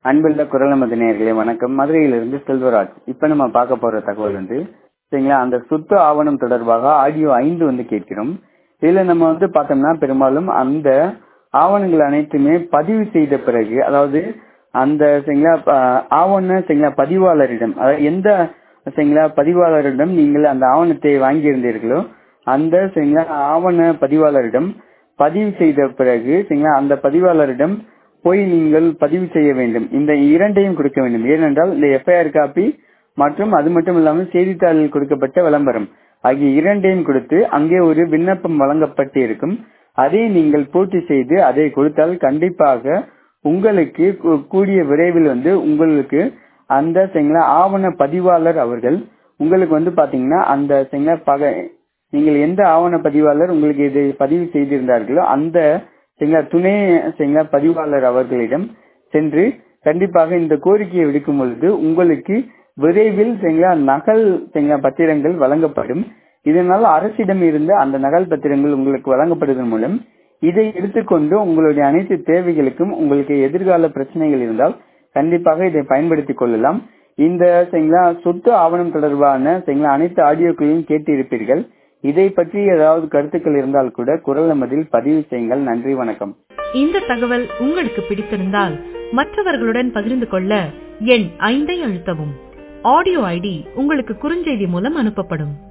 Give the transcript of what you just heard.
அன்புள்ள குரல் நமது நேயர்களே வணக்கம் மதுரையிலிருந்து செல்வராஜ் இப்ப நம்ம பார்க்க போற தகவல் வந்து சரிங்களா அந்த சொத்து ஆவணம் தொடர்பாக ஆடியோ ஐந்து வந்து கேட்கிறோம் இதுல நம்ம வந்து பார்த்தோம்னா பெரும்பாலும் அந்த ஆவணங்கள் அனைத்துமே பதிவு செய்த பிறகு அதாவது அந்த சரிங்களா ப- ஆவண சரிங்களா பதிவாளரிடம் அதாவது எந்த சரிங்களா பதிவாளரிடம் நீங்கள் அந்த ஆவணத்தை வாங்கியிருந்தீர்களோ அந்த சரிங்களா ஆவண பதிவாளரிடம் பதிவு செய்த பிறகு சரிங்களா அந்த பதிவாளரிடம் போய் நீங்கள் பதிவு செய்ய வேண்டும் இந்த இரண்டையும் கொடுக்க வேண்டும் ஏனென்றால் இந்த எஃப்ஐஆர் காப்பி மற்றும் அது மட்டும் இல்லாமல் செய்தித்தாளில் கொடுக்கப்பட்ட விளம்பரம் ஆகிய இரண்டையும் கொடுத்து அங்கே ஒரு விண்ணப்பம் வழங்கப்பட்டு இருக்கும் அதை நீங்கள் பூர்த்தி செய்து அதை கொடுத்தால் கண்டிப்பாக உங்களுக்கு கூ- கூடிய விரைவில் வந்து உங்களுக்கு அந்த சரிங்களா ஆவண பதிவாளர் அவர்கள் உங்களுக்கு வந்து பாத்தீங்கன்னா அந்த சரிங்களா பக நீங்கள் எந்த ஆவண பதிவாளர் உங்களுக்கு இதை பதிவு செய்திருந்தார்களோ அந்த சரிங்களா துணை சரிங்களா பதிவாளர் அவர்களிடம் சென்று கண்டிப்பாக இந்த கோரிக்கையை விடுக்கும் பொழுது உங்களுக்கு விரைவில் சரிங்களா நகல் சரிங்களா பத்திரங்கள் வழங்கப்படும் இதனால் அரசிடம் இருந்து அந்த நகல் பத்திரங்கள் உங்களுக்கு வழங்கப்படுவதன் மூலம் இதை எடுத்துக்கொண்டு உங்களுடைய அனைத்து தேவைகளுக்கும் உங்களுக்கு எதிர்கால பிரச்சனைகள் இருந்தால் கண்டிப்பாக இதை பயன்படுத்திக் கொள்ளலாம் இந்த சரிங்களா சொத்து ஆவணம் தொடர்பான சரிங்களா அனைத்து ஆடியோக்களையும் கேட்டு இருப்பீர்கள் இதை பற்றி ஏதாவது கருத்துக்கள் இருந்தால் கூட குரல் நமதில் பதிவு செய்யுங்கள் நன்றி வணக்கம் இந்த தகவல் உங்களுக்கு பிடித்திருந்தால் மற்றவர்களுடன் பகிர்ந்து கொள்ள எண் ஐந்தை அழுத்தவும் ஆடியோ ஐடி உங்களுக்கு குறுஞ்செய்தி மூலம் அனுப்பப்படும்